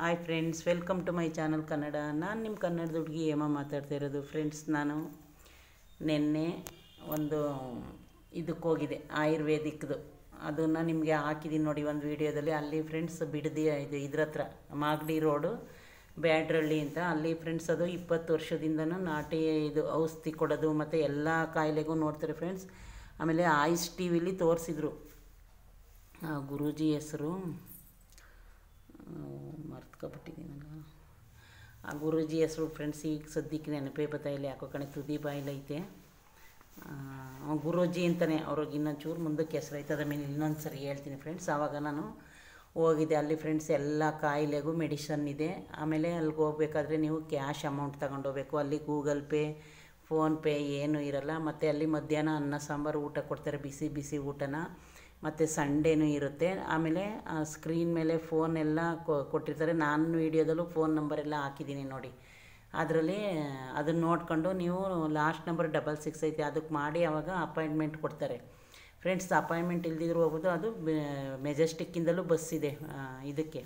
hi friends welcome to my channel Kannada ನಾನು ನಿಮ್ಮ ಕನ್ನಡದ ಹುಡುಗಿ ಹೇಮ ಮಾತಾಡ್ತಾ ಇರೋದು ಫ್ರೆಂಡ್ಸ್ ನಾನು ನಿನ್ನೆ ಒಂದು ಇದಕ್ಕೆ ಹೋಗಿದೆ ಆಯುರ್ವೇದಿಕ್ದು ಅದನ್ನು ನಿಮಗೆ ಹಾಕಿದ್ದೀನಿ ನೋಡಿ ಒಂದು ವೀಡಿಯೋದಲ್ಲಿ ಅಲ್ಲಿ ಫ್ರೆಂಡ್ಸ್ ಬಿಡದಿ ಇದು ಇದ್ರ ಹತ್ರ ಮಾಗಡಿ ರೋಡು ಬ್ಯಾಡ್ರಳ್ಳಿ ಅಂತ ಅಲ್ಲಿ ಫ್ರೆಂಡ್ಸ್ ಅದು ಇಪ್ಪತ್ತು ವರ್ಷದಿಂದನೂ ನಾಟಿ ಇದು ಔಷಧಿ ಕೊಡೋದು ಮತ್ತು ಎಲ್ಲ ಕಾಯಿಲೆಗೂ ನೋಡ್ತಾರೆ ಫ್ರೆಂಡ್ಸ್ ಆಮೇಲೆ ಆಯುಷ್ ಟಿ ವಿಲಿ ತೋರಿಸಿದ್ರು ಆ ಗುರೂಜಿ ಹೆಸರು ಮರ್ತ್ಕೊಬಿಟ್ಟಿದ್ದೀನಲ್ಲ ಆ ಗುರೂಜಿ ಹೆಸರು ಫ್ರೆಂಡ್ಸ್ ಈಗ ಸದ್ಯಕ್ಕೆ ನೆನಪೇ ಬತ್ತಾಯಿಲ್ಲ ಯಾಕೋ ಕಣೆ ತುದಿ ಬಾಯಿಲೈತೆ ಆ, ಗುರೂಜಿ ಅಂತಲೇ ಅವ್ರಿಗೆ ಇನ್ನೊಂಚೂರು ಮುಂದಕ್ಕೆ ಹೆಸರು ಐತೆ ಅದ್ರ ಮೇಲೆ ಇನ್ನೊಂದು ಸರಿ ಹೇಳ್ತೀನಿ ಫ್ರೆಂಡ್ಸ್ ಆವಾಗ ನಾನು ಹೋಗಿದ್ದೆ ಅಲ್ಲಿ ಫ್ರೆಂಡ್ಸ್ ಎಲ್ಲ ಕಾಯಿಲೆಗೂ ಮೆಡಿಸನ್ ಇದೆ ಆಮೇಲೆ ಅಲ್ಲಿಗೆ ಹೋಗ್ಬೇಕಾದ್ರೆ ನೀವು ಕ್ಯಾಶ್ ಅಮೌಂಟ್ ತಗೊಂಡೋಗ್ಬೇಕು ಅಲ್ಲಿ ಗೂಗಲ್ ಪೇ ಫೋನ್ಪೇ ಏನೂ ಇರಲ್ಲ ಮತ್ತು ಅಲ್ಲಿ ಮಧ್ಯಾಹ್ನ ಅನ್ನ ಸಾಂಬಾರು ಊಟ ಕೊಡ್ತಾರೆ ಬಿಸಿ ಬಿಸಿ ಊಟನ ಮತ್ತು ಸಂಡೇನೂ ಇರುತ್ತೆ ಆಮೇಲೆ ಸ್ಕ್ರೀನ್ ಮೇಲೆ ಫೋನ್ ಎಲ್ಲ ಕೊಟ್ಟಿರ್ತಾರೆ ನಾನು ವೀಡಿಯೋದಲ್ಲೂ ಫೋನ್ ನಂಬರ್ ಎಲ್ಲ ಹಾಕಿದ್ದೀನಿ ನೋಡಿ ಅದರಲ್ಲಿ ಅದನ್ನು ನೋಡ್ಕೊಂಡು ನೀವು ಲಾಸ್ಟ್ ನಂಬರ್ ಡಬಲ್ ಸಿಕ್ಸ್ ಐತೆ ಅದಕ್ಕೆ ಮಾಡಿ ಆವಾಗ ಅಪಾಯಿಂಟ್ಮೆಂಟ್ ಕೊಡ್ತಾರೆ ಫ್ರೆಂಡ್ಸ್ ಅಪಾಯಿಂಟ್ಮೆಂಟ್ ಇಲ್ದಿದ್ರು ಹೋಗ್ಬೋದು ಅದು ಮೆಜೆಸ್ಟಿಕ್ಕಿಂದಲೂ ಬಸ್ ಇದೆ ಆ, ಇದಕ್ಕೆ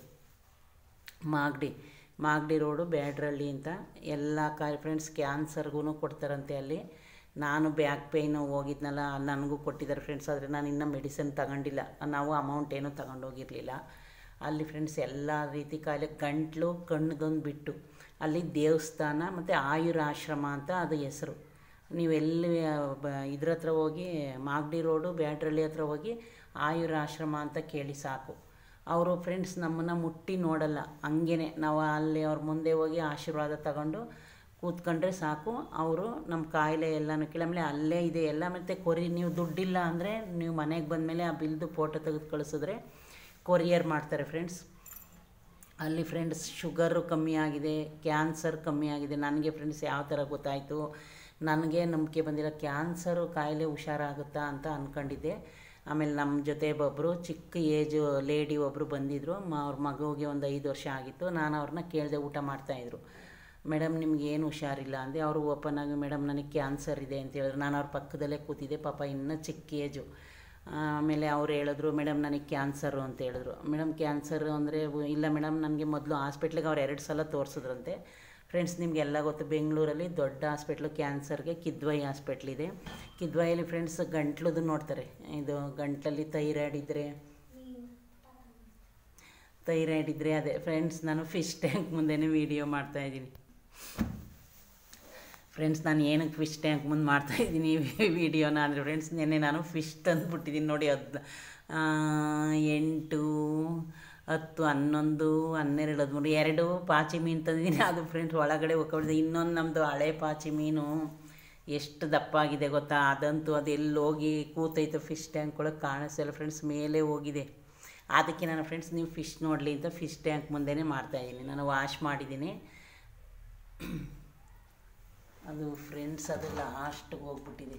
ಮಾಗಡಿ ಮಾಗಡಿ ರೋಡು ಬ್ಯಾಡ್ರಳ್ಳಿ ಅಂತ ಎಲ್ಲ ಕಾಯಿ ಫ್ರೆಂಡ್ಸ್ ಕ್ಯಾನ್ಸರ್ಗೂ ಕೊಡ್ತಾರಂತೆ ಅಲ್ಲಿ ನಾನು ಬ್ಯಾಕ್ ಪೇಯ್ನು ಹೋಗಿದ್ನಲ್ಲ ಅಲ್ಲಿ ನನಗೂ ಕೊಟ್ಟಿದ್ದಾರೆ ಫ್ರೆಂಡ್ಸ್ ಆದರೆ ನಾನು ಇನ್ನೂ ಮೆಡಿಸಿನ್ ತಗೊಂಡಿಲ್ಲ ನಾವು ಅಮೌಂಟ್ ಏನೂ ತಗೊಂಡೋಗಿರಲಿಲ್ಲ ಅಲ್ಲಿ ಫ್ರೆಂಡ್ಸ್ ಎಲ್ಲ ರೀತಿ ಕಾಯಿಲೆ ಗಂಟ್ಲು ಕಣ್ಣಿಗೊಂದು ಬಿಟ್ಟು ಅಲ್ಲಿ ದೇವಸ್ಥಾನ ಮತ್ತು ಆಯುರ ಆಶ್ರಮ ಅಂತ ಅದು ಹೆಸರು ನೀವೆಲ್ಲಿ ಬ ಇದ್ರ ಹತ್ರ ಹೋಗಿ ಮಾಗಡಿ ರೋಡು ಬ್ಯಾಡ್ರಳ್ಳಿ ಹತ್ರ ಹೋಗಿ ಆಯುರ ಆಶ್ರಮ ಅಂತ ಕೇಳಿ ಸಾಕು ಅವರು ಫ್ರೆಂಡ್ಸ್ ನಮ್ಮನ್ನು ಮುಟ್ಟಿ ನೋಡಲ್ಲ ಹಂಗೇ ನಾವು ಅಲ್ಲಿ ಅವ್ರ ಮುಂದೆ ಹೋಗಿ ಆಶೀರ್ವಾದ ತಗೊಂಡು ಕೂತ್ಕೊಂಡ್ರೆ ಸಾಕು ಅವರು ನಮ್ಮ ಕಾಯಿಲೆ ಎಲ್ಲನೂ ಕೇಳಿ ಆಮೇಲೆ ಅಲ್ಲೇ ಇದೆ ಎಲ್ಲ ಮತ್ತು ಕೊರಿ ನೀವು ದುಡ್ಡಿಲ್ಲ ಅಂದರೆ ನೀವು ಮನೆಗೆ ಬಂದಮೇಲೆ ಆ ಬಿಲ್ದು ಫೋಟೋ ತೆಗೆದು ಕಳಿಸಿದ್ರೆ ಕೊರಿಯರ್ ಮಾಡ್ತಾರೆ ಫ್ರೆಂಡ್ಸ್ ಅಲ್ಲಿ ಫ್ರೆಂಡ್ಸ್ ಶುಗರು ಕಮ್ಮಿ ಆಗಿದೆ ಕ್ಯಾನ್ಸರ್ ಕಮ್ಮಿ ಆಗಿದೆ ನನಗೆ ಫ್ರೆಂಡ್ಸ್ ಯಾವ ಥರ ಗೊತ್ತಾಯಿತು ನನಗೆ ನಂಬಿಕೆ ಬಂದಿಲ್ಲ ಕ್ಯಾನ್ಸರು ಕಾಯಿಲೆ ಹುಷಾರಾಗುತ್ತಾ ಅಂತ ಅಂದ್ಕೊಂಡಿದ್ದೆ ಆಮೇಲೆ ನಮ್ಮ ಜೊತೆ ಒಬ್ಬರು ಚಿಕ್ಕ ಏಜು ಲೇಡಿ ಒಬ್ಬರು ಬಂದಿದ್ದರು ಮ ಅವ್ರ ಮಗುವಿಗೆ ಒಂದು ಐದು ವರ್ಷ ಆಗಿತ್ತು ನಾನು ಅವ್ರನ್ನ ಕೇಳಿದೆ ಊಟ ಮಾಡ್ತಾಯಿದ್ರು ಮೇಡಮ್ ನಿಮ್ಗೆ ಏನು ಹುಷಾರಿಲ್ಲ ಅಂದೆ ಅವರು ಓಪನ್ ಆಗಿ ಮೇಡಮ್ ನನಗೆ ಕ್ಯಾನ್ಸರ್ ಇದೆ ಅಂತ ಹೇಳಿದ್ರು ನಾನು ಅವ್ರ ಪಕ್ಕದಲ್ಲೇ ಕೂತಿದ್ದೆ ಪಾಪ ಇನ್ನೂ ಚಿಕ್ಕ ಏಜು ಆಮೇಲೆ ಅವ್ರು ಹೇಳಿದ್ರು ಮೇಡಮ್ ನನಗೆ ಕ್ಯಾನ್ಸರು ಅಂತ ಹೇಳಿದ್ರು ಮೇಡಮ್ ಕ್ಯಾನ್ಸರು ಅಂದರೆ ಇಲ್ಲ ಮೇಡಮ್ ನನಗೆ ಮೊದಲು ಹಾಸ್ಪಿಟ್ಲಿಗೆ ಅವ್ರು ಎರಡು ಸಲ ತೋರಿಸಿದ್ರಂತೆ ಫ್ರೆಂಡ್ಸ್ ನಿಮಗೆಲ್ಲ ಗೊತ್ತು ಬೆಂಗಳೂರಲ್ಲಿ ದೊಡ್ಡ ಹಾಸ್ಪಿಟ್ಲು ಕ್ಯಾನ್ಸರ್ಗೆ ಕಿದ್ವಾಯಿ ಹಾಸ್ಪಿಟ್ಲ್ ಇದೆ ಕಿದ್ವಾಯಲ್ಲಿ ಫ್ರೆಂಡ್ಸ್ ಗಂಟ್ಲದು ನೋಡ್ತಾರೆ ಇದು ಗಂಟ್ಲಲ್ಲಿ ಥೈರಾಯ್ಡ್ ಇದ್ದರೆ ಥೈರಾಯ್ಡ್ ಇದ್ದರೆ ಅದೇ ಫ್ರೆಂಡ್ಸ್ ನಾನು ಫಿಶ್ ಟ್ಯಾಂಕ್ ಮುಂದೆನೇ ವೀಡಿಯೋ ಮಾಡ್ತಾಯಿದ್ದೀನಿ ಫ್ರೆಂಡ್ಸ್ ನಾನು ಏನಕ್ಕೆ ಫಿಶ್ ಟ್ಯಾಂಕ್ ಮುಂದೆ ಮಾಡ್ತಾಯಿದ್ದೀನಿ ವೀಡಿಯೋನ ಅಂದರೆ ಫ್ರೆಂಡ್ಸ್ ನಿನ್ನೆ ನಾನು ಫಿಶ್ ತಂದುಬಿಟ್ಟಿದ್ದೀನಿ ನೋಡಿ ಹದ್ ಎಂಟು ಹತ್ತು ಹನ್ನೊಂದು ಹನ್ನೆರಡು ಹದಿಮೂರು ಎರಡು ಪಾಚಿ ಮೀನು ತಂದಿದ್ದೀನಿ ಅದು ಫ್ರೆಂಡ್ಸ್ ಒಳಗಡೆ ಹೋಗ್ಬಿಟ್ಟಿದೆ ಇನ್ನೊಂದು ನಮ್ಮದು ಹಳೆ ಪಾಚಿ ಮೀನು ಎಷ್ಟು ದಪ್ಪ ಆಗಿದೆ ಗೊತ್ತಾ ಅದಂತೂ ಅದು ಎಲ್ಲಿ ಹೋಗಿ ಕೂತೈತೆ ಫಿಶ್ ಟ್ಯಾಂಕ್ ಒಳಗೆ ಕಾಣಿಸ್ತಿಲ್ಲ ಫ್ರೆಂಡ್ಸ್ ಮೇಲೆ ಹೋಗಿದೆ ಅದಕ್ಕೆ ನಾನು ಫ್ರೆಂಡ್ಸ್ ನೀವು ಫಿಶ್ ನೋಡಲಿ ಅಂತ ಫಿಶ್ ಟ್ಯಾಂಕ್ ಮುಂದೆನೇ ಮಾಡ್ತಾಯಿದ್ದೀನಿ ನಾನು ವಾಶ್ ಮಾಡಿದ್ದೀನಿ ಅದು ಫ್ರೆಂಡ್ಸ್ ಅದು ಲಾಸ್ಟ್ಗೆ ಹೋಗ್ಬಿಟ್ಟಿದೆ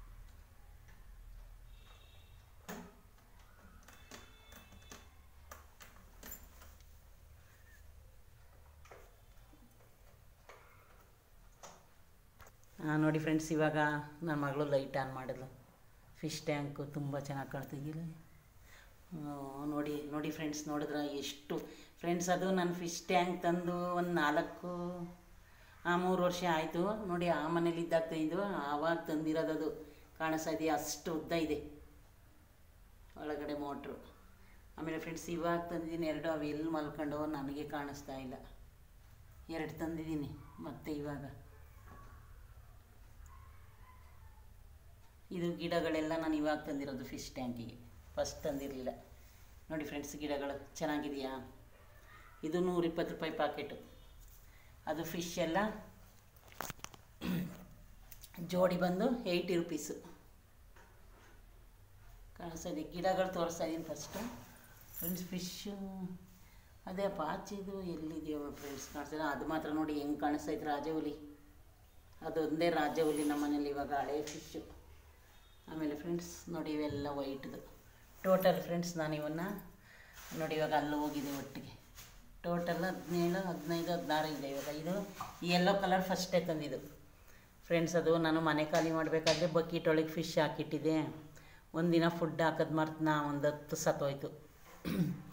ಆ, ನೋಡಿ ಫ್ರೆಂಡ್ಸ್ ಇವಾಗ ನನ್ನ ಮಗಳು ಲೈಟ್ ಆನ್ ಮಾಡಿದ್ಲು ಫಿಶ್ ಟ್ಯಾಂಕು ತುಂಬ ಚೆನ್ನಾಗಿ ಕಾಣ್ತಿದ್ದಿಲ್ಲ ನೋಡಿ ನೋಡಿ ಫ್ರೆಂಡ್ಸ್ ನೋಡಿದ್ರೆ ಎಷ್ಟು ಫ್ರೆಂಡ್ಸ್ ಅದು ನಾನು ಫಿಶ್ ಟ್ಯಾಂಕ್ ತಂದು ಒಂದು ನಾಲ್ಕು ಆ ಮೂರು ವರ್ಷ ಆಯಿತು ನೋಡಿ ಆ ಮನೇಲಿ ಇದ್ದಾಗ ಇದು ಆವಾಗ ತಂದಿರೋದದು ಕಾಣಿಸ್ತಾ ಇದೆಯಾ ಅಷ್ಟು ಉದ್ದ ಇದೆ ಒಳಗಡೆ ಮೋಟ್ರು ಆಮೇಲೆ ಫ್ರೆಂಡ್ಸ್ ಇವಾಗ ತಂದಿದ್ದೀನಿ ಎರಡು ಅವು ಎಲ್ಲಿ ಮಲ್ಕೊಂಡು ನನಗೆ ಕಾಣಿಸ್ತಾ ಇಲ್ಲ ಎರಡು ತಂದಿದ್ದೀನಿ ಮತ್ತೆ ಇವಾಗ ಇದು ಗಿಡಗಳೆಲ್ಲ ನಾನು ಇವಾಗ ತಂದಿರೋದು ಫಿಶ್ ಟ್ಯಾಂಕಿಗೆ ಫಸ್ಟ್ ತಂದಿರಲಿಲ್ಲ ನೋಡಿ ಫ್ರೆಂಡ್ಸ್ ಗಿಡಗಳು ಚೆನ್ನಾಗಿದೆಯಾ ಇದು ನೂರಿಪ್ಪತ್ತು ರೂಪಾಯಿ ಪಾಕೆಟು ಅದು ಫಿಶ್ ಎಲ್ಲ ಜೋಡಿ ಬಂದು ಏಯ್ಟಿ ರುಪೀಸು ಕಾಣಿಸ್ತಾ ಇದೆ ಗಿಡಗಳು ತೋರಿಸ್ತಾ ಇದ್ದೀನಿ ಫಸ್ಟು ಫ್ರೆಂಡ್ಸ್ ಫಿಶ್ಶು ಅದೇ ಪಾಚಿದು ಎಲ್ಲಿದೆಯೋ ಫ್ರೆಂಡ್ಸ್ ಕಾಣಿಸ್ತಾ ಅದು ಮಾತ್ರ ನೋಡಿ ಹೆಂಗೆ ಕಾಣಿಸ್ತೈತೆ ರಾಜಹುಲಿ ಅದೊಂದೇ ರಾಜಹುಲಿ ನಮ್ಮ ಮನೇಲಿ ಇವಾಗ ಹಳೆ ಫಿಶ್ಶು ಆಮೇಲೆ ಫ್ರೆಂಡ್ಸ್ ನೋಡಿ ಇವೆಲ್ಲ ವೈಟ್ದು ಟೋಟಲ್ ಫ್ರೆಂಡ್ಸ್ ನಾನು ಇವನ್ನ ನೋಡಿ ಇವಾಗ ಅಲ್ಲಿ ಹೋಗಿದೆ ಒಟ್ಟಿಗೆ ಟೋಟಲ್ ಹದಿನೇಳು ಹದಿನೈದು ಹದಿನಾರು ಇದೆ ಇವಾಗ ಇದು ಯೆಲ್ಲೋ ಕಲರ್ ಫಸ್ಟೇ ತಂದಿದ್ದು ಫ್ರೆಂಡ್ಸ್ ಅದು ನಾನು ಮನೆ ಖಾಲಿ ಮಾಡಬೇಕಾದ್ರೆ ಬಕೀಟ್ ಒಳಗೆ ಫಿಶ್ ಹಾಕಿಟ್ಟಿದ್ದೆ ಒಂದಿನ ಫುಡ್ ಹಾಕೋದು ಮರ್ತು ನಾ ಒಂದು ಹತ್ತು ಸತ್ತೋಯ್ತು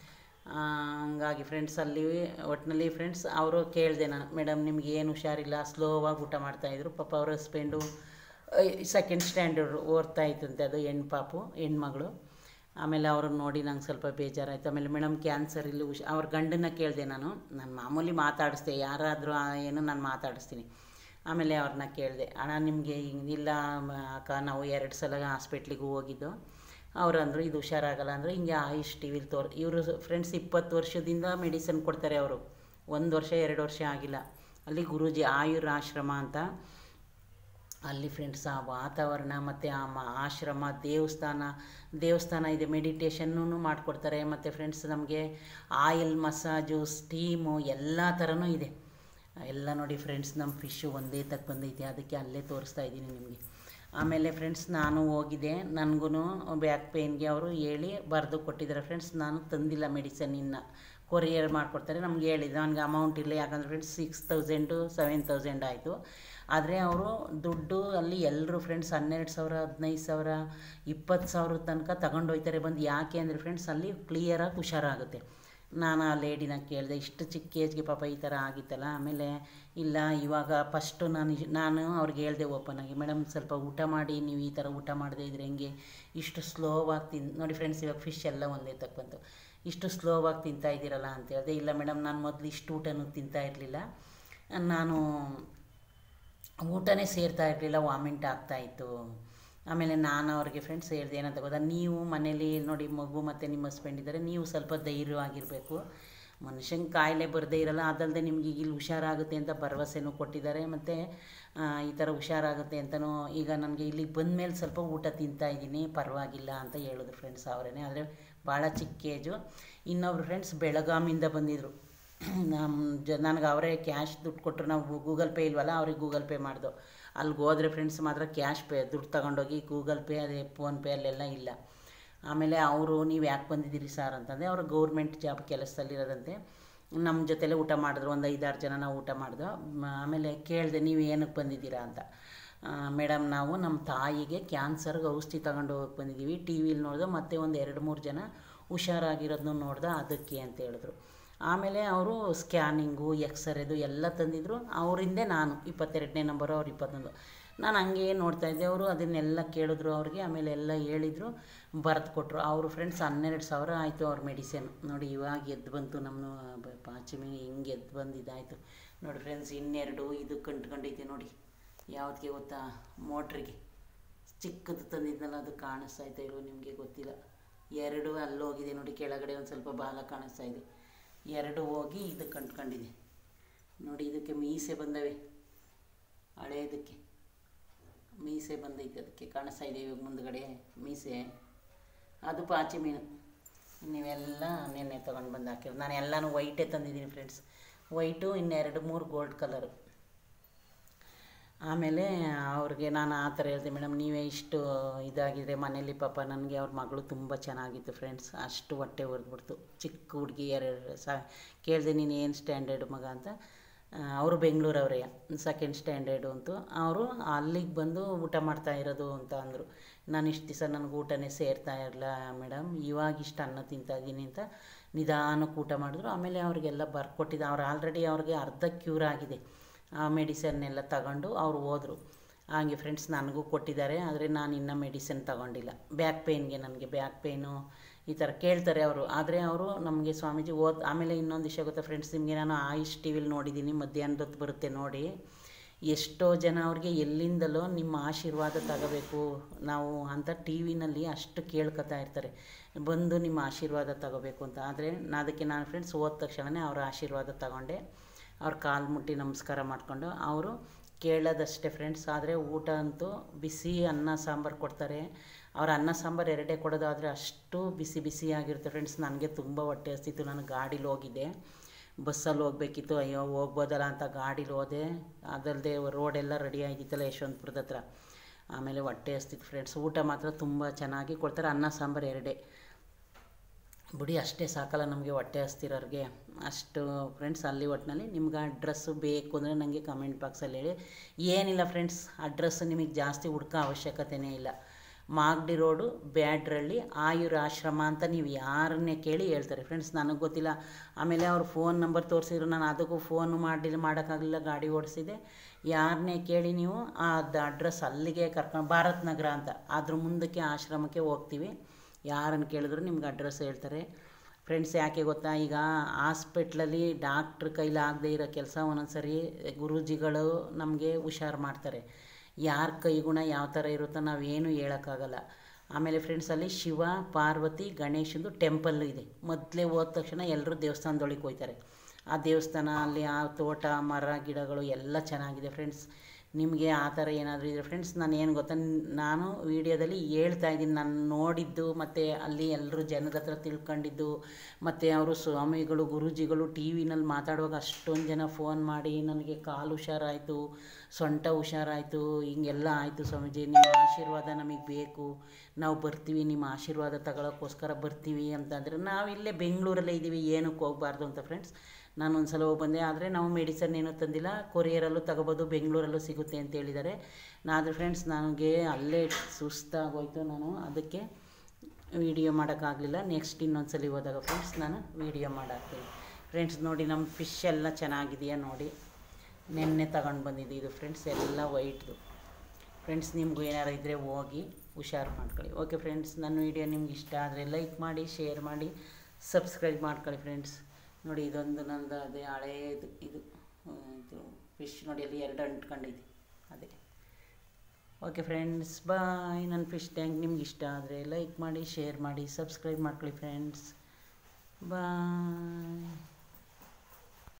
ಆ, ಹಂಗಾಗಿ ಫ್ರೆಂಡ್ಸ್ ಅಲ್ಲಿ ಒಟ್ಟಿನಲ್ಲಿ ಫ್ರೆಂಡ್ಸ್ ಅವರು ಕೇಳಿದೆ ನಾನು ಮೇಡಮ್ ನಿಮ್ಗೆ ಏನು ಹುಷಾರಿಲ್ಲ ಸ್ಲೋವಾಗಿ ಊಟ ಮಾಡ್ತಾಯಿದ್ರು ಪಾಪ ಅವ್ರ ಹಸ್ಬೆಂಡು ಸೆಕೆಂಡ್ ಸ್ಟ್ಯಾಂಡರ್ಡ್ ಓದ್ತಾ ಇತ್ತಂತೆ ಅದು ಹೆಣ್ಣು ಪಾಪು ಹೆಣ್ಮಗಳು ಆಮೇಲೆ ಅವ್ರನ್ನ ನೋಡಿ ನಂಗೆ ಸ್ವಲ್ಪ ಬೇಜಾರಾಯಿತು ಆಮೇಲೆ ಮೇಡಮ್ ಕ್ಯಾನ್ಸರ್ ಇಲ್ಲಿ ಹುಷ ಅವ್ರ ಗಂಡನ್ನ ಕೇಳಿದೆ ನಾನು ನಾನು ಮಾಮೂಲಿ ಮಾತಾಡಿಸ್ದೆ ಯಾರಾದರೂ ಏನು ನಾನು ಮಾತಾಡಿಸ್ತೀನಿ ಆಮೇಲೆ ಅವ್ರನ್ನ ಕೇಳಿದೆ ಅಣ್ಣ ನಿಮಗೆ ಇಲ್ಲ ಮ- ಅಕ್ಕ ನಾವು ಎರಡು ಸಲ ಹಾಸ್ಪಿಟ್ಲಿಗೆ ಹೋಗಿದ್ದು ಅವ್ರು ಅಂದರು ಇದು ಹುಷಾರಾಗಲ್ಲ ಅಂದರೆ ಹಿಂಗೆ ಆಯುಷ್ ಟಿ ವಿಲಿ ತೋರ್ ಇವರು ಫ್ರೆಂಡ್ಸ್ ಇಪ್ಪತ್ತು ವರ್ಷದಿಂದ ಮೆಡಿಸನ್ ಕೊಡ್ತಾರೆ ಅವರು ಒಂದು ವರ್ಷ ಎರಡು ವರ್ಷ ಆಗಿಲ್ಲ ಅಲ್ಲಿ ಗುರೂಜಿ ಆಯುರ್ ಆಶ್ರಮ ಅಂತ ಅಲ್ಲಿ ಫ್ರೆಂಡ್ಸ್ ಆ ವಾತಾವರಣ ಮತ್ತು ಆ ಮ ಆಶ್ರಮ ದೇವಸ್ಥಾನ ದೇವಸ್ಥಾನ ಇದೆ ಮೆಡಿಟೇಷನ್ನೂ ಮಾಡಿಕೊಡ್ತಾರೆ ಮತ್ತು ಫ್ರೆಂಡ್ಸ್ ನಮಗೆ ಆಯಿಲ್ ಮಸಾಜು ಸ್ಟೀಮು ಎಲ್ಲ ಥರನೂ ಇದೆ ಎಲ್ಲ ನೋಡಿ ಫ್ರೆಂಡ್ಸ್ ನಮ್ಮ ಫಿಶ್ಶು ಒಂದೇ ತಕ್ಕ ಬಂದೈತೆ ಅದಕ್ಕೆ ಅಲ್ಲೇ ತೋರಿಸ್ತಾ ಇದ್ದೀನಿ ನಿಮಗೆ ಆಮೇಲೆ ಫ್ರೆಂಡ್ಸ್ ನಾನು ಹೋಗಿದ್ದೆ ನನಗೂ ಬ್ಯಾಕ್ ಪೇಯ್ನ್ಗೆ ಅವರು ಹೇಳಿ ಬರೆದು ಕೊಟ್ಟಿದ್ದಾರೆ ಫ್ರೆಂಡ್ಸ್ ನಾನು ತಂದಿಲ್ಲ ಮೆಡಿಸನ್ ಇನ್ನು ಕೊರಿಯರ್ ಮಾಡಿಕೊಡ್ತಾರೆ ನಮ್ಗೆ ಹೇಳಿದ್ರು ನನಗೆ ಅಮೌಂಟ್ ಇಲ್ಲ ಯಾಕಂದರೆ friends six thousand seven thousand ಆಯಿತು ಆದರೆ ಅವರು ದುಡ್ಡು ಅಲ್ಲಿ ಎಲ್ಲರೂ ಫ್ರೆಂಡ್ಸ್ ಹನ್ನೆರಡು ಸಾವಿರ ಹದಿನೈದು ಸಾವಿರ ಇಪ್ಪತ್ತು ಸಾವಿರದ ತನಕ ತಗೊಂಡೋಗ್ತಾರೆ ಬಂದು ಯಾಕೆ ಅಂದರೆ ಫ್ರೆಂಡ್ಸ್ ಅಲ್ಲಿ ಕ್ಲಿಯರಾಗಿ ಹುಷಾರಾಗುತ್ತೆ ನಾನು ಆ ಲೇಡಿನ ಕೇಳಿದೆ ಇಷ್ಟು ಚಿಕ್ಕ ಏಜ್ಗೆ ಪಾಪ ಈ ಥರ ಆಗಿತ್ತಲ್ಲ ಆಮೇಲೆ ಇಲ್ಲ ಇವಾಗ ಫಸ್ಟು ನಾನು ಇಶ್- ನಾನು ಅವ್ರಿಗೆ ಹೇಳಿದೆ ಓಪನ್ ಆಗಿ ಮೇಡಮ್ ಸ್ವಲ್ಪ ಊಟ ಮಾಡಿ ನೀವು ಈ ಥರ ಊಟ ಮಾಡದೇ ಇದ್ರೆ ಹೆಂಗೆ ಇಷ್ಟು ಸ್ಲೋವಾಗಿ ತಿನ್ ನೋಡಿ ಫ್ರೆಂಡ್ಸ್ ಇವಾಗ ಫಿಶ್ ಎಲ್ಲ ಒಂದೇ ತಕ್ಕ ಬಂತು ಇಷ್ಟು ಸ್ಲೋವಾಗಿ ತಿಂತಾ ಇದ್ದೀರಲ್ಲ ಅಂತ ಹೇಳಿದೆ ಇಲ್ಲ ಮೇಡಮ್ ನಾನು ಮೊದಲು ಇಷ್ಟು ಊಟನೂ ತಿಂತಾ ಇರಲಿಲ್ಲ ನಾನು ಊಟನೇ ಸೇರ್ತಾ ಇರಲಿಲ್ಲ ವಾಮಿಂಟ್ ಆಗ್ತಾಯಿತ್ತು ಆಮೇಲೆ ನಾನು ಅವ್ರಿಗೆ ಫ್ರೆಂಡ್ಸ್ ಹೇಳಿದೆ ಏನಂತ ಗೊತ್ತಾ ನೀವು ಮನೇಲಿ ನೋಡಿ ಮಗು ಮತ್ತು ನಿಮ್ಮ ಹಸ್ಬೆಂಡ್ ಇದ್ದಾರೆ ನೀವು ಸ್ವಲ್ಪ ಧೈರ್ಯವಾಗಿರಬೇಕು ಮನುಷ್ಯಂಗೆ ಕಾಯಿಲೆ ಬರದೇ ಇರಲ್ಲ ಅದಲ್ಲದೆ ನಿಮ್ಗೆ ಈಗ ಇಲ್ಲಿ ಹುಷಾರಾಗುತ್ತೆ ಅಂತ ಭರವಸೆನೂ ಕೊಟ್ಟಿದ್ದಾರೆ ಮತ್ತು ಈ ಥರ ಹುಷಾರಾಗುತ್ತೆ ಅಂತಲೂ ಈಗ ನನಗೆ ಇಲ್ಲಿಗೆ ಬಂದಮೇಲೆ ಸ್ವಲ್ಪ ಊಟ ತಿಂತಾ ಇದ್ದೀನಿ ಪರವಾಗಿಲ್ಲ ಅಂತ ಹೇಳಿದ್ರು ಫ್ರೆಂಡ್ಸ್ ಅವರೇ ಆದರೆ ಭಾಳ ಚಿಕ್ಕ ಏಜು ಇನ್ನೊಬ್ರು ಫ್ರೆಂಡ್ಸ್ ಬೆಳಗಾಮಿಂದ ಬಂದಿದ್ದರು ನಮ್ಮ ಜ ನನಗೆ ಅವರೇ ಕ್ಯಾಶ್ ದುಡ್ಡು ಕೊಟ್ಟರು ನಾವು ಗೂಗಲ್ ಪೇ ಇಲ್ವಲ್ಲ ಅವ್ರಿಗೆ ಗೂಗಲ್ ಪೇ ಮಾಡ್ದು ಅಲ್ಲಿಗೆ ಹೋದ್ರೆ ಫ್ರೆಂಡ್ಸ್ ಮಾತ್ರ ಕ್ಯಾಶ್ ಪೇ ದುಡ್ಡು ತಗೊಂಡೋಗಿ ಗೂಗಲ್ ಪೇ ಅದೇ ಫೋನ್ಪೇ ಅಲ್ಲೆಲ್ಲ ಇಲ್ಲ ಆಮೇಲೆ ಅವರು ನೀವು ಯಾಕೆ ಬಂದಿದ್ದೀರಿ ಸರ್ ಅಂತಂದರೆ ಅವರು ಗೌರ್ಮೆಂಟ್ ಜಾಬ್ ಕೆಲಸದಲ್ಲಿರೋದಂತೆ ನಮ್ಮ ಜೊತೆಲೇ ಊಟ ಮಾಡಿದ್ರು ಒಂದು ಐದಾರು ಜನ ನಾವು ಊಟ ಮಾಡಿದ್ವು ಮ- ಆಮೇಲೆ ಕೇಳಿದೆ ನೀವು ಏನಕ್ಕೆ ಬಂದಿದ್ದೀರಾ ಅಂತ ಮೇಡಮ್ ನಾವು ನಮ್ಮ ತಾಯಿಗೆ ಕ್ಯಾನ್ಸರ್ಗೆ ಔಷಧಿ ತಗೊಂಡು ಹೋಗಕ್ಕೆ ಬಂದಿದ್ದೀವಿ ಟಿ ವಿಲಿ ನೋಡಿದೆ ಮತ್ತೆ ಒಂದು ಎರಡು ಮೂರು ಜನ ಹುಷಾರಾಗಿರೋದನ್ನು ನೋಡ್ದೆ ಅದಕ್ಕೆ ಅಂತ ಹೇಳಿದ್ರು ಆಮೇಲೆ ಅವರು ಸ್ಕ್ಯಾನಿಂಗು ಎಕ್ಸ್ರೇದು ಎಲ್ಲ ತಂದಿದ್ರು ಅವರಿಂದೇ ನಾನು ಇಪ್ಪತ್ತೆರಡನೇ ನಂಬರು ಅವ್ರು ಇಪ್ಪತ್ತೊಂದು ನಾನು ಹಂಗೆ ನೋಡ್ತಾ ಇದ್ದೆ ಅವರು ಅದನ್ನೆಲ್ಲ ಕೇಳಿದ್ರು ಅವ್ರಿಗೆ ಆಮೇಲೆ ಎಲ್ಲ ಹೇಳಿದರು ಬರೆದು ಕೊಟ್ಟರು ಅವರು ಫ್ರೆಂಡ್ಸ್ ಹನ್ನೆರಡು ಸಾವಿರ ಆಯಿತು ಅವ್ರ ಮೆಡಿಸಿನ್ ನೋಡಿ ಇವಾಗ ಎದ್ದು ಬಂತು ನಮ್ಮ ಬ- ಪಾಚಿಮಿ ಹಿಂಗೆ ಎದ್ದು ಬಂದಿದ್ದಾಯಿತು ನೋಡಿ ಫ್ರೆಂಡ್ಸ್ ಇನ್ನೆರಡು ಇದು ಕಂಟ್ಕೊಂಡೈತೆ ನೋಡಿ ಯಾವುದಕ್ಕೆ ಗೊತ್ತಾ ಮೋಟ್ರಿಗೆ ಚಿಕ್ಕದು ತಂದಿದ್ನಲ್ಲ ಅದು ಕಾಣಿಸ್ತಾ ಇದೆ ಇಲ್ವೋ ನಿಮಗೆ ಗೊತ್ತಿಲ್ಲ ಎರಡು ಅಲ್ಲೋಗಿದೆ ನೋಡಿ ಕೆಳಗಡೆ ಒಂದು ಸ್ವಲ್ಪ ಬಾಲ ಕಾಣಿಸ್ತಾ ಇದೆ ಎರಡು ಹೋಗಿ ಇದು ಕಂಟ್ಕೊಂಡಿದೆ ನೋಡಿ ಇದಕ್ಕೆ ಮೀಸೆ ಬಂದವೆ ಹಳೇದಕ್ಕೆ ಮೀಸೆ ಬಂದೈತೆ ಅದಕ್ಕೆ ಕಾಣಿಸ್ತಾ ಇದೆ ಇವಾಗ ಮುಂದ್ಗಡೆ ಮೀಸೆ ಅದು ಪಾಚಿ ಮೀನು ನೀವೆಲ್ಲ ನೆನ್ನೆ ತೊಗೊಂಡು ಬಂದು ಹಾಕಿರೋ ನಾನು ಎಲ್ಲನೂ ವೈಟೇ ತಂದಿದ್ದೀನಿ ಫ್ರೆಂಡ್ಸ್ ವೈಟು ಇನ್ನೆರಡು ಮೂರು ಗೋಲ್ಡ್ ಕಲರು ಆಮೇಲೆ ಅವ್ರಿಗೆ ನಾನು ಆ ಥರ ಹೇಳಿದೆ ಮೇಡಮ್ ನೀವೇ ಇಷ್ಟು ಇದಾಗಿದ್ರೆ ಮನೇಲಿ ಪಾಪ ನನಗೆ ಅವ್ರ ಮಗಳು ತುಂಬ ಚೆನ್ನಾಗಿತ್ತು ಫ್ರೆಂಡ್ಸ್ ಅಷ್ಟು ಹೊಟ್ಟೆ ಹೊಡೆದ್ಬಿಡ್ತು ಚಿಕ್ಕ ಹುಡುಗಿ ಎರಡು ಸ ಕೇಳಿದೆ ನೀನು ಏನು ಸ್ಟ್ಯಾಂಡರ್ಡ್ ಮಗ ಅಂತ ಅವರು ಬೆಂಗಳೂರವರೇ ಸೆಕೆಂಡ್ ಸ್ಟ್ಯಾಂಡರ್ಡು ಅಂತೂ ಅವರು ಅಲ್ಲಿಗೆ ಬಂದು ಊಟ ಮಾಡ್ತಾ ಇರೋದು ಅಂತ ಅಂದರು ನಾನು ಇಷ್ಟು ದಿವಸ ನನಗೆ ಊಟನೇ ಸೇರ್ತಾ ಇರಲ್ಲ ಮೇಡಮ್ ಇವಾಗ ಇಷ್ಟು ಅನ್ನ ತಿಂತಾ ಇದ್ದೀನಿ ಅಂತ ನಿಧಾನಕ್ಕೆ ಊಟ ಮಾಡಿದ್ರು ಆಮೇಲೆ ಅವ್ರಿಗೆಲ್ಲ ಬರ್ಕೊಟ್ಟಿದ್ದೆ ಅವ್ರು ಆಲ್ರೆಡಿ ಅವ್ರಿಗೆ ಅರ್ಧ ಕ್ಯೂರ್ ಆಗಿದೆ ಆ ಮೆಡಿಸನ್ನೆಲ್ಲ ತಗೊಂಡು ಅವ್ರು ಹೋದರು ಹಾಗೆ ಫ್ರೆಂಡ್ಸ್ ನನಗೂ ಕೊಟ್ಟಿದ್ದಾರೆ ಆದರೆ ನಾನು ಇನ್ನೂ ಮೆಡಿಸಿನ್ ತಗೊಂಡಿಲ್ಲ ಬ್ಯಾಕ್ ಪೇಯ್ನ್ಗೆ ನನಗೆ ಬ್ಯಾಕ್ ಪೇಯ್ನು ಈ ಥರ ಕೇಳ್ತಾರೆ ಅವರು ಆದರೆ ಅವರು ನಮಗೆ ಸ್ವಾಮೀಜಿ ಓದ್ ಆಮೇಲೆ ಇನ್ನೊಂದು ವಿಷಯ ಗೊತ್ತಾ ಫ್ರೆಂಡ್ಸ್ ನಿಮಗೆ ನಾನು ಆಯುಷ್ ಟಿ ವಿಲಿ ನೋಡಿದ್ದೀನಿ ಮಧ್ಯಾಹ್ನದ ಹೊತ್ತು ಬರುತ್ತೆ ನೋಡಿ ಎಷ್ಟೋ ಜನ ಅವ್ರಿಗೆ ಎಲ್ಲಿಂದಲೋ ನಿಮ್ಮ ಆಶೀರ್ವಾದ ತಗೋಬೇಕು ನಾವು ಅಂತ ಟಿ ವಿನಲ್ಲಿ ಅಷ್ಟು ಕೇಳ್ಕೊತಾ ಇರ್ತಾರೆ ಬಂದು ನಿಮ್ಮ ಆಶೀರ್ವಾದ ತಗೋಬೇಕು ಅಂತ ಆದರೆ ಅದಕ್ಕೆ ನಾನು ಫ್ರೆಂಡ್ಸ್ ಹೋದ ತಕ್ಷಣವೇ ಅವರ ಆಶೀರ್ವಾದ ತಗೊಂಡೆ ಅವ್ರ ಕಾಲು ಮುಟ್ಟಿ ನಮಸ್ಕಾರ ಮಾಡಿಕೊಂಡು ಅವರು ಕೇಳೋದಷ್ಟೇ ಫ್ರೆಂಡ್ಸ್ ಆದರೆ ಊಟ ಅಂತೂ ಬಿಸಿ ಅನ್ನ ಸಾಂಬಾರು ಕೊಡ್ತಾರೆ ಅವ್ರ ಅನ್ನ ಸಾಂಬಾರು ಎರಡೇ ಕೊಡೋದಾದರೆ ಅಷ್ಟು ಬಿಸಿ ಬಿಸಿಯಾಗಿರುತ್ತೆ ಫ್ರೆಂಡ್ಸ್ ನನಗೆ ತುಂಬ ಹೊಟ್ಟೆ ಹಸ್ತಿತ್ತು ನಾನು ಗಾಡೀಲಿ ಹೋಗಿದ್ದೆ ಬಸ್ಸಲ್ಲಿ ಹೋಗ್ಬೇಕಿತ್ತು ಅಯ್ಯೋ ಹೋಗ್ಬೋದಲ್ಲ ಅಂತ ಗಾಡೀಲಿ ಹೋದೆ ಅದಲ್ಲದೆ ರೋಡೆಲ್ಲ ರೆಡಿ ಆಗಿತ್ತಲ್ಲ ಯಶವಂತಪುರದ ಹತ್ರ ಆಮೇಲೆ ಹೊಟ್ಟೆ ಹಸ್ತಿತ್ತು ಫ್ರೆಂಡ್ಸ್ ಊಟ ಮಾತ್ರ ತುಂಬ ಚೆನ್ನಾಗಿ ಕೊಡ್ತಾರೆ ಅನ್ನ ಸಾಂಬಾರು ಎರಡೇ ಬಿಡಿ ಅಷ್ಟೇ ಸಾಕಲ್ಲ ನಮಗೆ ಹೊಟ್ಟೆ ಹಸ್ತಿರೋರಿಗೆ ಅಷ್ಟು ಫ್ರೆಂಡ್ಸ್ ಅಲ್ಲಿ ಒಟ್ಟಿನಲ್ಲಿ ನಿಮ್ಗೆ ಅಡ್ರೆಸ್ಸು ಬೇಕು ಅಂದರೆ ನನಗೆ ಕಮೆಂಟ್ ಬಾಕ್ಸಲ್ಲಿ ಹೇಳಿ ಏನಿಲ್ಲ ಫ್ರೆಂಡ್ಸ್ ಅಡ್ರೆಸ್ ನಿಮಗೆ ಜಾಸ್ತಿ ಹುಡ್ಕೋ ಅವಶ್ಯಕತೆಯೇ ಇಲ್ಲ ಮಾಗಡಿ ರೋಡು ಬ್ಯಾಡ್ರಳ್ಳಿ ಆಯುರ್ ಆಶ್ರಮ ಅಂತ ನೀವು ಯಾರನ್ನೇ ಕೇಳಿ ಹೇಳ್ತಾರೆ ಫ್ರೆಂಡ್ಸ್ ನನಗೆ ಗೊತ್ತಿಲ್ಲ ಆಮೇಲೆ ಅವ್ರು ಫೋನ್ ನಂಬರ್ ತೋರಿಸಿದ್ರು ನಾನು ಅದಕ್ಕೂ ಫೋನ್ ಮಾಡಲಿಲ್ಲ ಮಾಡೋಕ್ಕಾಗಲಿಲ್ಲ ಗಾಡಿ ಓಡಿಸಿದೆ ಯಾರನ್ನೇ ಕೇಳಿ ನೀವು ಅದು ಅಡ್ರೆಸ್ ಅಲ್ಲಿಗೆ ಕರ್ಕೊಂಡು ಭಾರತ್ ನಗರ ಅಂತ ಅದ್ರ ಮುಂದಕ್ಕೆ ಆಶ್ರಮಕ್ಕೆ ಹೋಗ್ತೀವಿ ಯಾರನ್ನು ಕೇಳಿದ್ರು ನಿಮ್ಗೆ ಅಡ್ರೆಸ್ ಹೇಳ್ತಾರೆ ಫ್ರೆಂಡ್ಸ್ ಯಾಕೆ ಗೊತ್ತಾ ಈಗ ಹಾಸ್ಪಿಟ್ಲಲ್ಲಿ ಡಾಕ್ಟ್ರ್ ಕೈಲಿ ಆಗದೆ ಇರೋ ಕೆಲಸ ಒಂದೊಂದ್ಸರಿ ಗುರೂಜಿಗಳು ನಮಗೆ ಹುಷಾರು ಮಾಡ್ತಾರೆ ಯಾರ ಕೈಗುಣ ಯಾವ ಥರ ಇರುತ್ತೋ ನಾವೇನು ಹೇಳೋಕ್ಕಾಗಲ್ಲ ಆಮೇಲೆ ಫ್ರೆಂಡ್ಸ್ ಅಲ್ಲಿ ಶಿವ ಪಾರ್ವತಿ ಗಣೇಶಂದು ಟೆಂಪಲ್ ಇದೆ ಮೊದಲೇ ಹೋದ ತಕ್ಷಣ ಎಲ್ಲರೂ ದೇವಸ್ಥಾನದೊಳಗೆ ಹೋಗ್ತಾರೆ ಆ ದೇವಸ್ಥಾನ ಅಲ್ಲಿ ಆ ತೋಟ ಮರ ಗಿಡಗಳು ಎಲ್ಲ ಚೆನ್ನಾಗಿದೆ ಫ್ರೆಂಡ್ಸ್ ನಿಮಗೆ ಆ ಥರ ಏನಾದರೂ ಇದ್ದರೆ ಫ್ರೆಂಡ್ಸ್ ನಾನು ಏನು ಗೊತ್ತಾ ನಾನು ವೀಡಿಯೋದಲ್ಲಿ ಹೇಳ್ತಾ ಇದ್ದೀನಿ ನಾನು ನೋಡಿದ್ದು ಮತ್ತು ಅಲ್ಲಿ ಎಲ್ಲರೂ ಜನದ ಹತ್ರ ತಿಳ್ಕೊಂಡಿದ್ದು ಮತ್ತು ಅವರು ಸ್ವಾಮಿಗಳು ಗುರೂಜಿಗಳು ಟಿ ವಿನಲ್ಲಿ ಮಾತಾಡುವಾಗ ಅಷ್ಟೊಂದು ಜನ ಫೋನ್ ಮಾಡಿ ನನಗೆ ಕಾಲು ಹುಷಾರಾಯಿತು ಸೊಂಟ ಹುಷಾರಾಯಿತು ಹಿಂಗೆಲ್ಲ ಆಯಿತು ಸ್ವಾಮೀಜಿ ನಿಮ್ಮ ಆಶೀರ್ವಾದ ನಮಗೆ ಬೇಕು ನಾವು ಬರ್ತೀವಿ ನಿಮ್ಮ ಆಶೀರ್ವಾದ ತಗೊಳ್ಳೋಕ್ಕೋಸ್ಕರ ಬರ್ತೀವಿ ಅಂತಂದರೆ ನಾವಿಲ್ಲೇ ಬೆಂಗಳೂರಲ್ಲೇ ಇದ್ದೀವಿ ಏನಕ್ಕೆ ಹೋಗಬಾರ್ದು ಅಂತ ಫ್ರೆಂಡ್ಸ್ ನಾನು ಒಂದು ಸಲ ಹೋಗಿ ಬಂದೆ ಆದರೆ ನಾವು ಮೆಡಿಸನ್ ಏನೂ ತಂದಿಲ್ಲ ಕೊರಿಯರಲ್ಲೂ ತಗೋಬೋದು ಬೆಂಗಳೂರಲ್ಲೂ ಸಿಗುತ್ತೆ ಅಂತ ಹೇಳಿದ್ದಾರೆ ಆದರೆ ಫ್ರೆಂಡ್ಸ್ ನನಗೆ ಅಲ್ಲೇ ಸುಸ್ತಾಗೋಯ್ತು ನಾನು ಅದಕ್ಕೆ ವೀಡಿಯೋ ಮಾಡೋಕ್ಕಾಗಲಿಲ್ಲ ನೆಕ್ಸ್ಟ್ ಇನ್ನೊಂದು ಸಲ ಹೋದಾಗ ಫ್ರೆಂಡ್ಸ್ ನಾನು ವೀಡಿಯೋ ಮಾಡಾಕ್ತೀನಿ ಫ್ರೆಂಡ್ಸ್ ನೋಡಿ ನಮ್ಮ ಫಿಶ್ ಎಲ್ಲ ಚೆನ್ನಾಗಿದೆಯಾ ನೋಡಿ ನೆನ್ನೆ ತಗೊಂಡು ಬಂದಿದ್ದು ಇದು ಫ್ರೆಂಡ್ಸ್ ಎಲ್ಲ ವೈಟ್ದು ಫ್ರೆಂಡ್ಸ್ ನಿಮಗೂ ಏನಾರು ಇದ್ದರೆ ಹೋಗಿ ಹುಷಾರು ಮಾಡ್ಕೊಳ್ಳಿ ಓಕೆ ಫ್ರೆಂಡ್ಸ್ ನನ್ನ ವೀಡಿಯೋ ನಿಮ್ಗೆ ಇಷ್ಟ ಆದರೆ ಲೈಕ್ ಮಾಡಿ ಶೇರ್ ಮಾಡಿ ಸಬ್ಸ್ಕ್ರೈಬ್ ಮಾಡ್ಕೊಳ್ಳಿ ಫ್ರೆಂಡ್ಸ್ ನೋಡಿ ಇದೊಂದು ನಂದು ಅದೇ ಹಳೇದು ಇದು ಇದು ಫಿಶ್ ನೋಡಿ ಅಲ್ಲಿ ಎರಡು ಅಂಟ್ಕೊಂಡೈತಿ ಅದೇ ಓಕೆ ಫ್ರೆಂಡ್ಸ್ ಬಾಯ್ ನನ್ನ ಫಿಶ್ ಟ್ಯಾಂಕ್ ನಿಮ್ಗೆ ಇಷ್ಟ ಆದರೆ ಲೈಕ್ ಮಾಡಿ ಶೇರ್ ಮಾಡಿ ಸಬ್ಸ್ಕ್ರೈಬ್ ಮಾಡ್ಕೊಳ್ಳಿ ಫ್ರೆಂಡ್ಸ್ ಬಾಯ್